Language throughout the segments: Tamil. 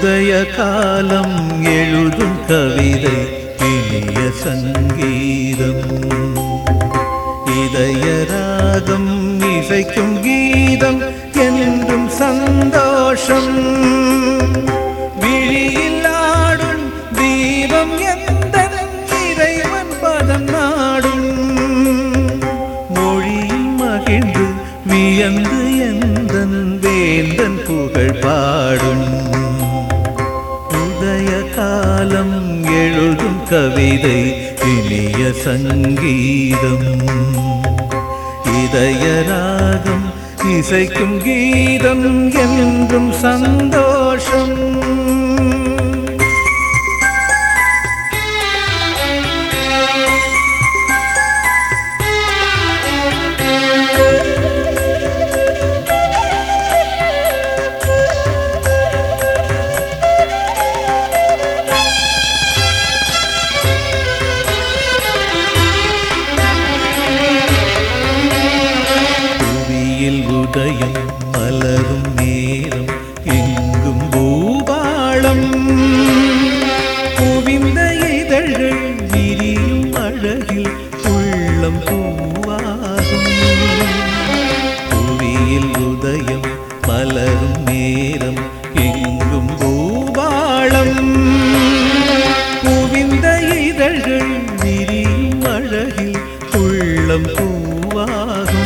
உதய காலம் எழுதும் கவிதை இனிய சங்கீதம் இதய ராகம் இசைக்கும் கீதம் என்றும் சந்தோஷம் விழியில் ஆடும் தீபம் எந்த இறைவன் பதம் நாடும் மொழியில் மகிழ்ந்து வியந்து எந்தன் வேந்தன் புகழ் பாடும் உதய காலம் எழுதும் கவிதை இனிய சங்கீதம் இதய ராகம் இசைக்கும் கீதம் என்றும் சந்தோஷம் புவியில் உதயம் மலரும் நேரம் எங்கும் பூபாளம் குவிந்த இதழ்கள் விரியும் அழகில் உள்ளம் பூவாகும் புவியில் உதயம் மலரும் நேரம் எங்கும் பூபாளம் குவிந்த இதழ்கள் விரியும் அழகில் உள்ளம் பூவாகும்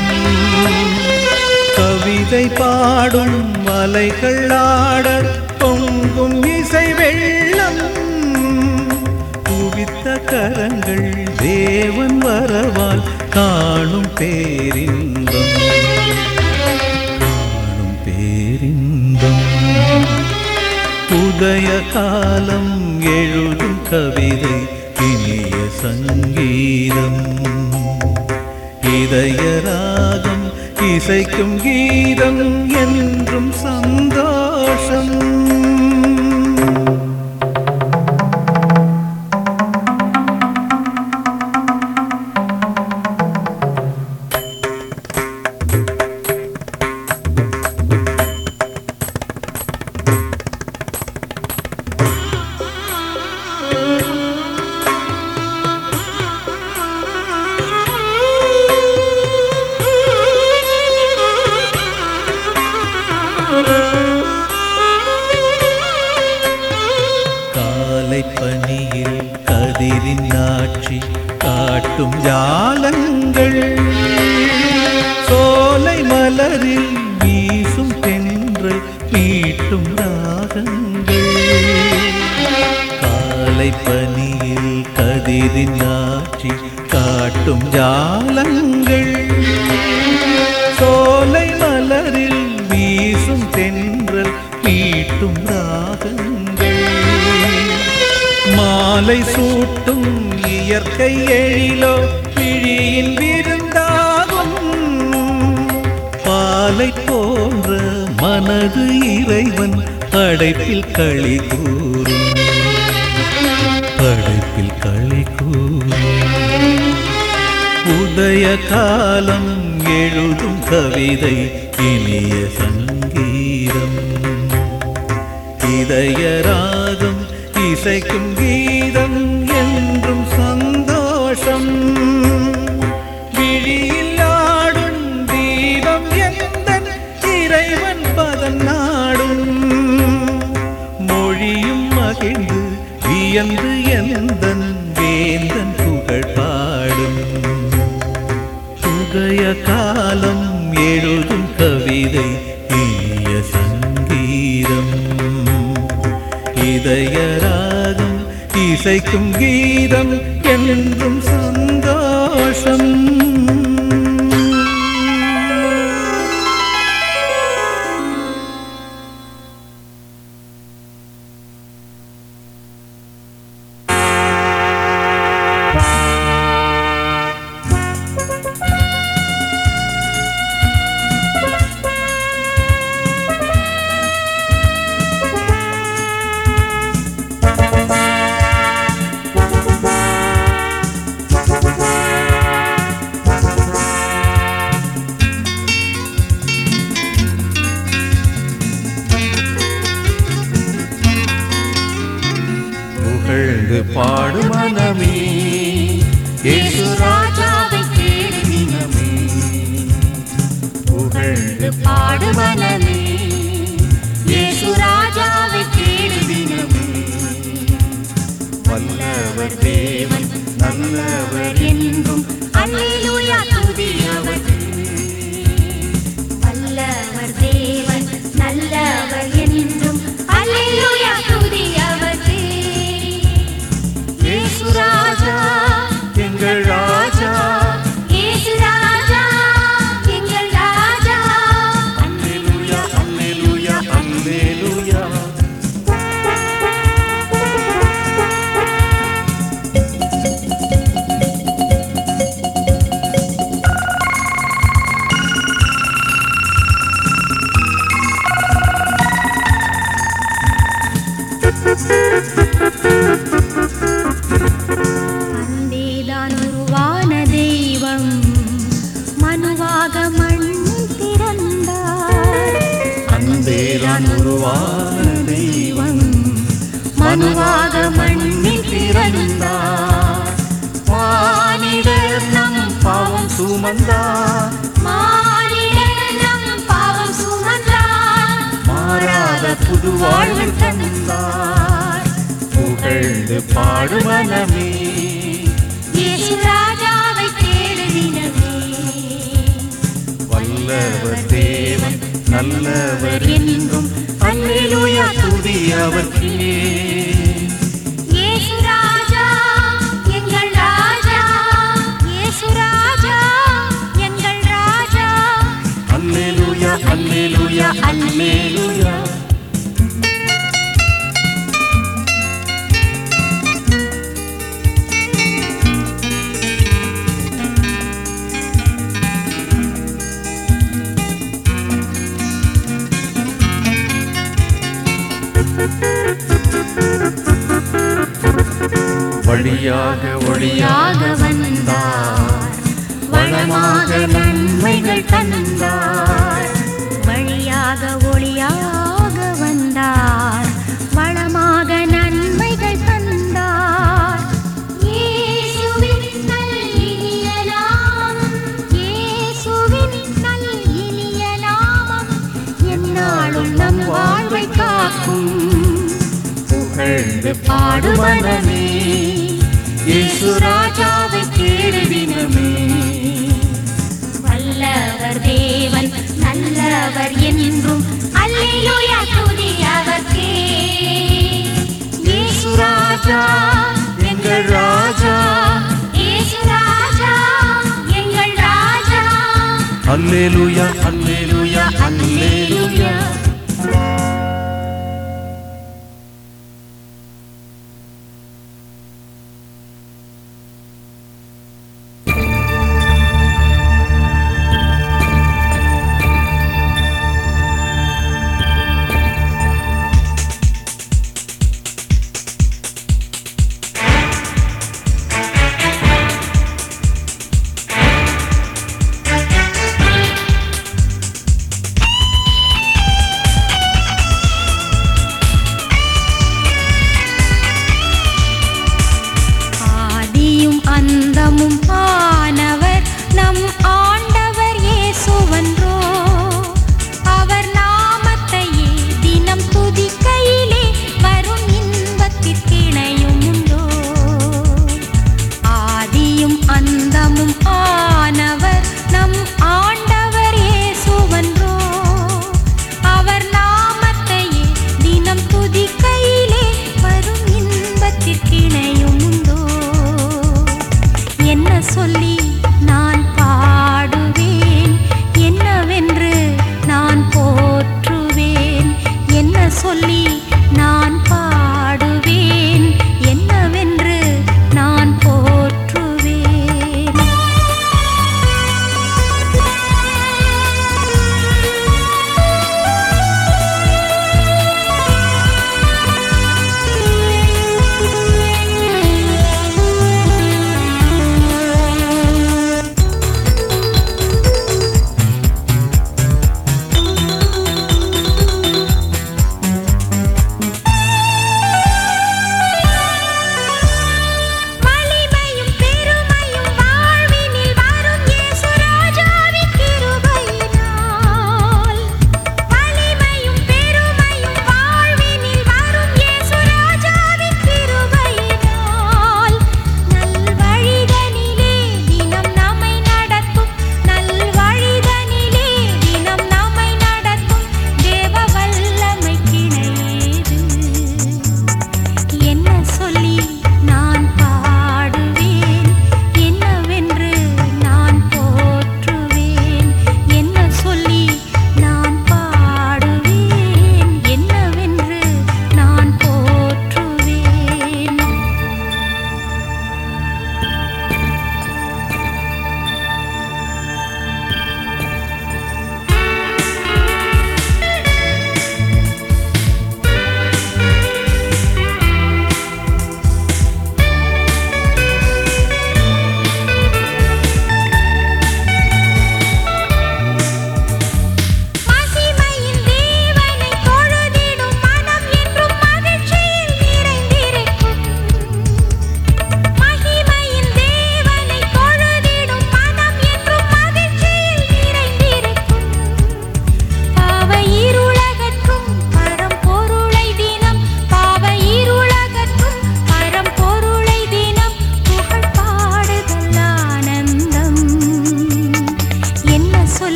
கவிதை பாடும் மலைகள் ஆட பொங்கும் இசை வெள்ளம் குவித்த கரங்கள் தேவன் வரவால் காணும் பேரின்பம் காணும் பேரின்பம் உதய காலம் எழுதும் கவிதை இனிய சங்கீதம் இதய ராகம் இசைக்கும் கீதம் என்றும் சந்தோஷம் காலை பணியில் கதிரின் ஆட்சி காட்டும் ஜாலங்கள் சோலை மலரில் வீசும் தென்றல் மீட்டும் ராகங்கள் காலை பணியில் கதிரின் ஆட்சி காட்டும் ஜாலங்கள் சோலை மலரில் வீசும் தென்றல் மீட்டும் ராகங்கள் மாலை சூட்டும் இயற்கை எழிலோ விழியின் விருந்தாகும் பாலை போன்ற மனது இறைவன் படைப்பில் களி கூறும் படைப்பில் களி கூறும் உதய காலம் எழுதும் கவிதை இனிய சங்கீதம் இதய ராகம் இசைக்கும் கீதம் என்றும் சந்தோஷம் விழியில் ஆடும் தீபம் எந்த இறைவன் பதம் நாடும் மொழியும் மகிழ்ந்து வியந்து எந்தன் வேந்தன் புகழ் பாடும் உதய காலம் எழுதும் கவிதை இனிய சங்கீதம் இதய ராகம் இசைக்கும் கீதம் என்றும் சந்தோஷம் Thank மனமே இயேசு ராஜாவை தேடு தினமே புகழ்ந்து பாடு மனமே இயேசு ராஜாவை தேடு தினமே வல்லவர் தேவன் நல்லவர் என்றும் அல்லேலூயா துதியவரே. வல்லவர் தேவன் நல்லவர் என்றும் அல்லேலூயா துதியவரே. இயேசு ராஜா எங்கள் ராஜா இயேசு ராஜா, எங்கள் ராஜா. அல்லேலூயா அல்லேலூயா அல்லேலூயா அன்பேதான் உருவான தெய்வம் மனுவாக மண் திறந்தார் அன்பேதான் உருவான தெய்வம் மனுவாக மண்ணில் பிறந்தார் மானிடர் நம் பாவம் சுமந்தார் மானிடர் நம் பாவம் சுமந்தார் மாறாத புது வாழ்வு தந்தார் புகழ்ந்து பாடு மனமே இயேசு ராஜாவை தேடு தினமே. வல்லவர் தேவன் நல்லவர் என்றும் அல்லேலூயா துதி அவர்க்கே இயேசு ராஜா, எங்கள் ராஜா. இயேசு ராஜா, எங்கள் ராஜா. அல்லேலூயா அல்லேலூயா அல்லேலூயா வழியாக ஒளியாக ஒளியாக வந்தார் வளமாக நன்மைகள் தந்தார் வழியாக ஒளியாக வந்தார் வளமாக நன்மைகள் தந்தார் இயேசுவின் நல் இனிய நாமம், இயேசுவின் நல் இனிய நாமம் எந்நாளும் நம் வாழ்வை காக்கும் புகழ்ந்து பாடு மனமே இயேசு ராஜாவை தேடு தினமே வல்லவர் தேவன் நல்லவர் என்றும் அல்லேலூயா துதி அவர்க்கே இயேசு ராஜா எங்கள் ராஜா இயேசு ராஜா எங்கள் ராஜா அல்லேலூயா அல்லேலூயா அல்லேலூயா இயேசு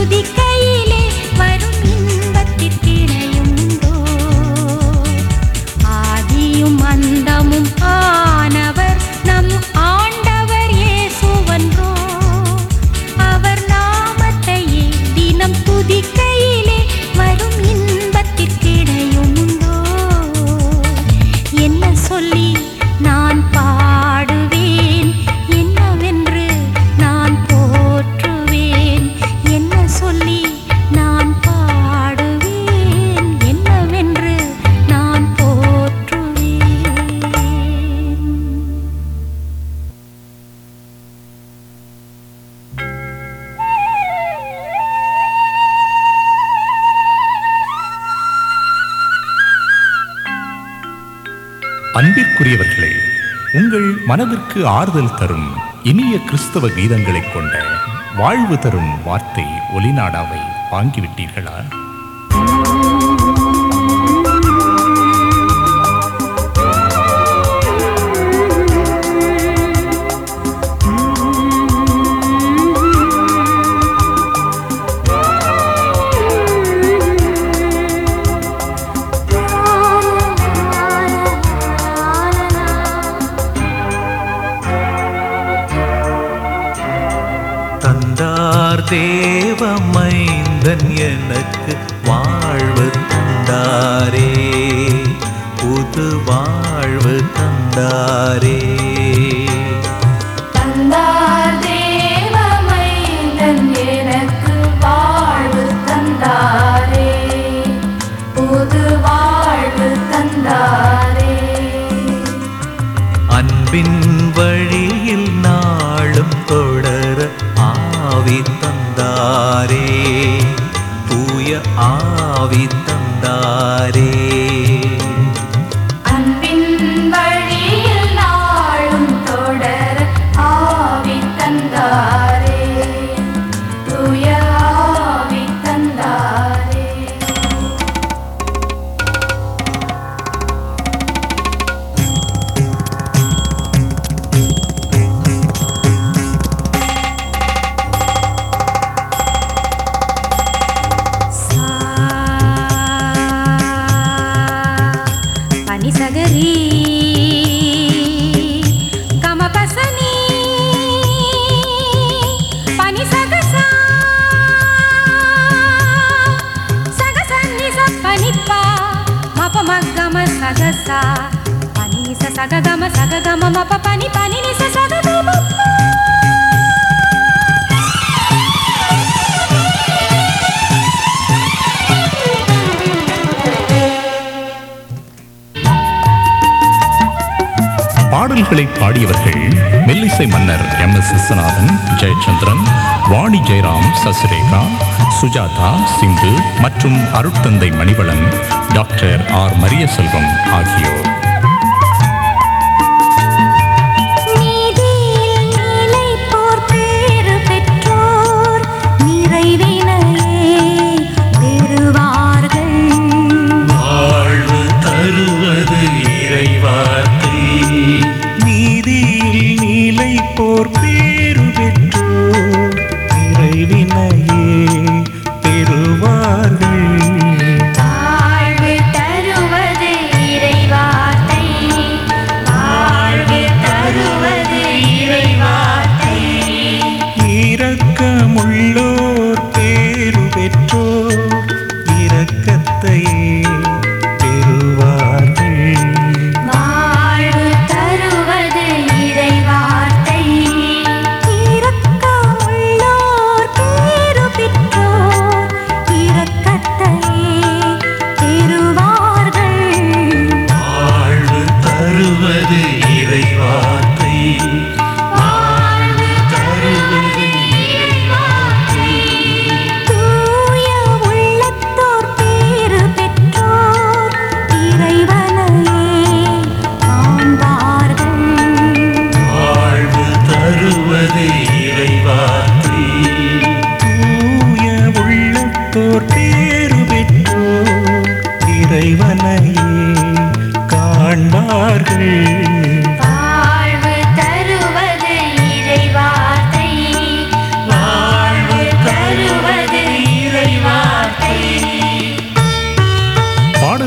துதிக்கையிலே வரும் இன்பத்திற்கிணையும் உண்டோ ஆதியும் அந்தமும் ஆனவர் நம் ஆண்டவர் இயேசுவன்றோ அவர் நாமத்தையே தினம் துதிக்கையிலே வரும் இன்பத்திற்கிடையும் உண்டோ என்ன சொல்லி நான் பாடுவேன் என்னவென்று நான் போற்றுவேன் என்ன சொல்லி நான் பாடுவேன் என்னவென்று நான் போற்றுவேன் அன்பிற்குரியவர்களே உங்கள் மனதிற்கு ஆறுதல் தரும் இனிய கிறிஸ்தவ கீதங்களைக் கொண்ட வாழ்வு தரும் வார்த்தை ஒலிநாடாவை வாங்கிவிட்டீர்களா தந்தார் தேவ மைந்தன் எனக்கு வாழ்வு தந்தாரே புது வாழ்வு தந்தாரே தந்தார் தேவமைந்தன் எனக்கு வாழ்வு தந்தாரே புது வாழ்வு தந்தாரே அன்பின் வழியில் நாளும் தொடர ஆவி தந்தாரே தூய ஆவி தந்தாரே அன்பின் வழியில் நாளும் தொடர ஆவி தந்தாரே தூய ஆவி தந்தாரே பனி சகரி கம பசனி பனி சகசா சகசன்னி சப்பனிப்பா மப மகம சகசா பனி ச சககம சககம மப பனி பனி நிச சககம பாடல்களை பாடியவர்கள் மெல்லிசை மன்னர் எம் எஸ் விஸ்வநாதன் ஜெயச்சந்திரன் வாணி ஜெயராம் சசிரேகா சுஜாதா சிந்து மற்றும் அருட்தந்தை மணிவளன் டாக்டர் ஆர் மரியசெல்வம் ஆகியோர் நீதியில் நிலைப்போர் பேறு பெற்றோர் நிறைவினையே பெறுவார்கள் வாழ்வு தருவது இறைவார்த்தை நீதியில் நீலை போர் பேரு பெற்றோர் இறைவினையே பெறுவார்கள் வாழ்வு தருவது இறைவார்த்தை வாழ்வு தருவது இறைவார்த்தை இரக்கமுள்ளோர் பேரு பெற்றோர் இரக்கத்தையே பெறுவார்கள் வாழ்வு தருவது இறைவார்த்தை இரக்கமுள்ளோர் பேறு பெற்றோர்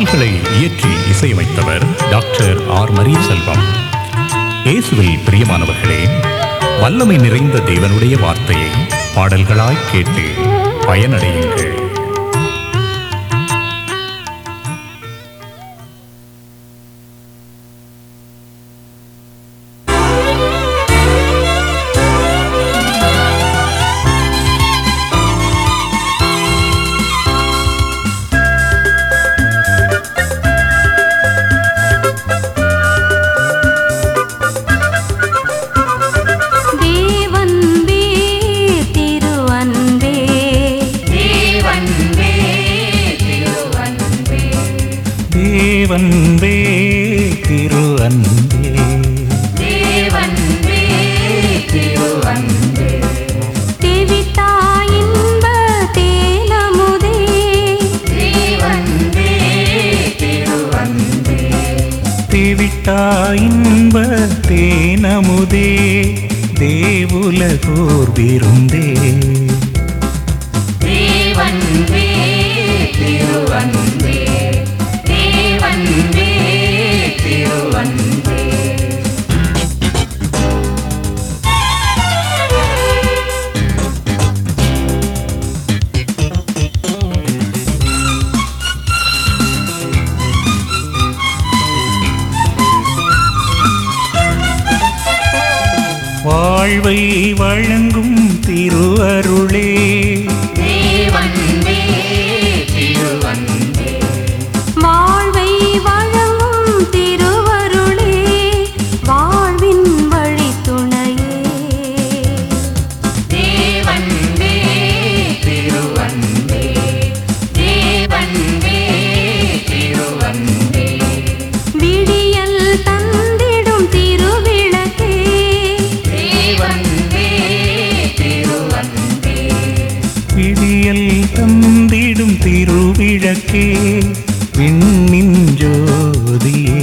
பாடல்களை இயற்றி இசையமைத்தவர் டாக்டர் ஆர் மரிய செல்வம் இயேசுவில் பிரியமானவர்களே வல்லமை நிறைந்த தேவனுடைய வார்த்தையை பாடல்களாய் கேட்டு பயனடையுங்கள் தேவன்பே திருவன்பே தேவன்பே திருவன்பே தேவன் வே திரு அன்பே தேவன்பே திருவன்பே தேவித்தாயின்ப தேனமுதே தேவன்பே திருவன்பே தேவிட்டா இன்ப தேனமுதே தேவுலகோர் விருந்தே தேவன்பே திருவன்பே தேவன்பே திருவன்பே வாழ்வை வழங்கும் திருவருளே தேவன்பே திருவன்பே வாழ்வை வழங்கும் திருவருளே வாழ்வின் வழித்துணையே தேவன்பே திருவன்பே தேவன்பே திருவன்பே விடியல் தந்திடும் திருவிளக்கே தேவன்பே திருவன்பே விடியல் தந்திடும் திருவிளக்கே விண்ணின் ஜோதியே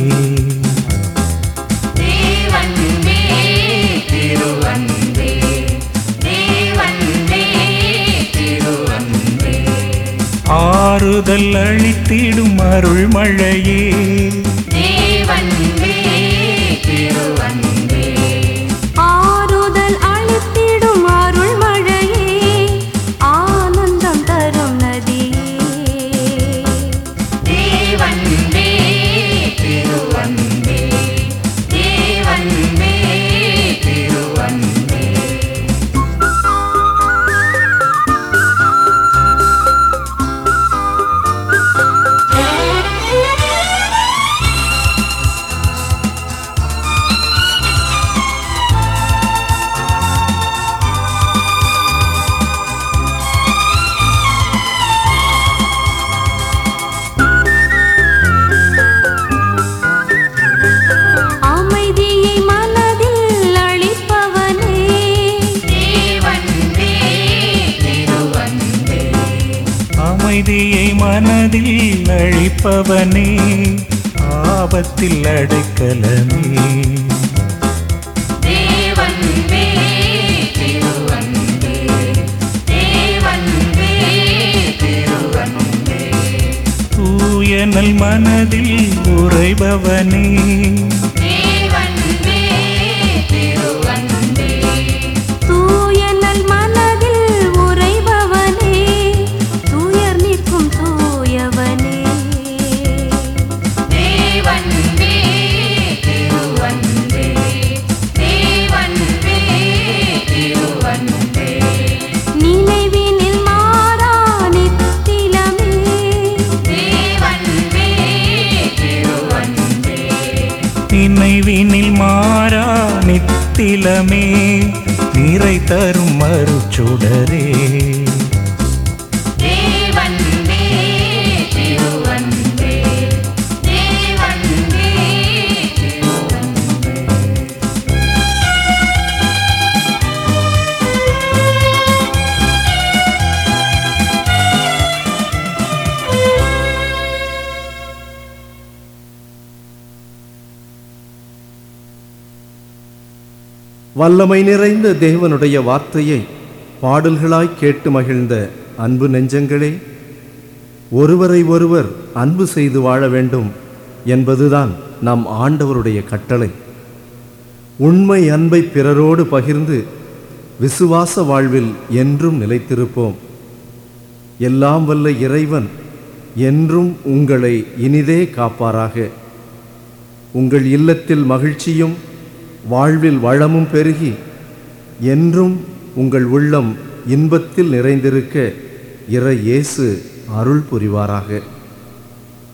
தேவன்பே திருவன்பே தேவன்பே திருவன்பே ஆறுதல் அளித்திடும் அருள் மழையே தேவன்பே திருவன்பே ஆறுதல் அளித்திடும் அருள் மழையே ஆனந்தம் தரும் நதியே தேவன்பே திருவன்பே தேவன்பே திருவன்பே அமைதியை மனதில் அளிப்பவனே தேவன்பே திருவன்பே அமைதியை மனதில் அழிப்பவனே ஆபத்தில் அடைக்கலமே தேவன்பே திருவன்பே தேவன்பே திருவன்பே தூயனல் மனதில் உறைபவனே தேவன்பே திருவன்பே தூயனல் மனதில் உறைபவனே துயர் நிற்கும் தூயவனே தேவன்பே திருவன்பே தேவன்பே திருவன்பே நினைவினில் மாறா நித்திலமே தேவன்பே திருவன்பே நினைவினில் மாறா நித்திலமே நிறை தரும் மறுச்சுடரே தேவன்பே திருவன்பே தேவன்பே திருவன்பே வல்லமை நிறைந்த தேவனுடைய வார்த்தையை பாடல்களாய் கேட்டு மகிழ்ந்த அன்பு நெஞ்சங்களே ஒருவரை ஒருவர் அன்பு செய்து வாழ வேண்டும் என்பதுதான் நம் ஆண்டவருடைய கட்டளை உண்மை அன்பை பிறரோடு பகிர்ந்து விசுவாச வாழ்வில் என்றும் நிலைத்திருப்போம் எல்லாம் வல்ல இறைவன் என்றும் உங்களை இனிதே காப்பாராக உங்கள் இல்லத்தில் மகிழ்ச்சியும் வாழ்வில் வளமும் பெருகி என்றும் உங்கள் உள்ளம் இன்பத்தில் நிறைந்திருக்க இறை இயேசு அருள் புரிவாராக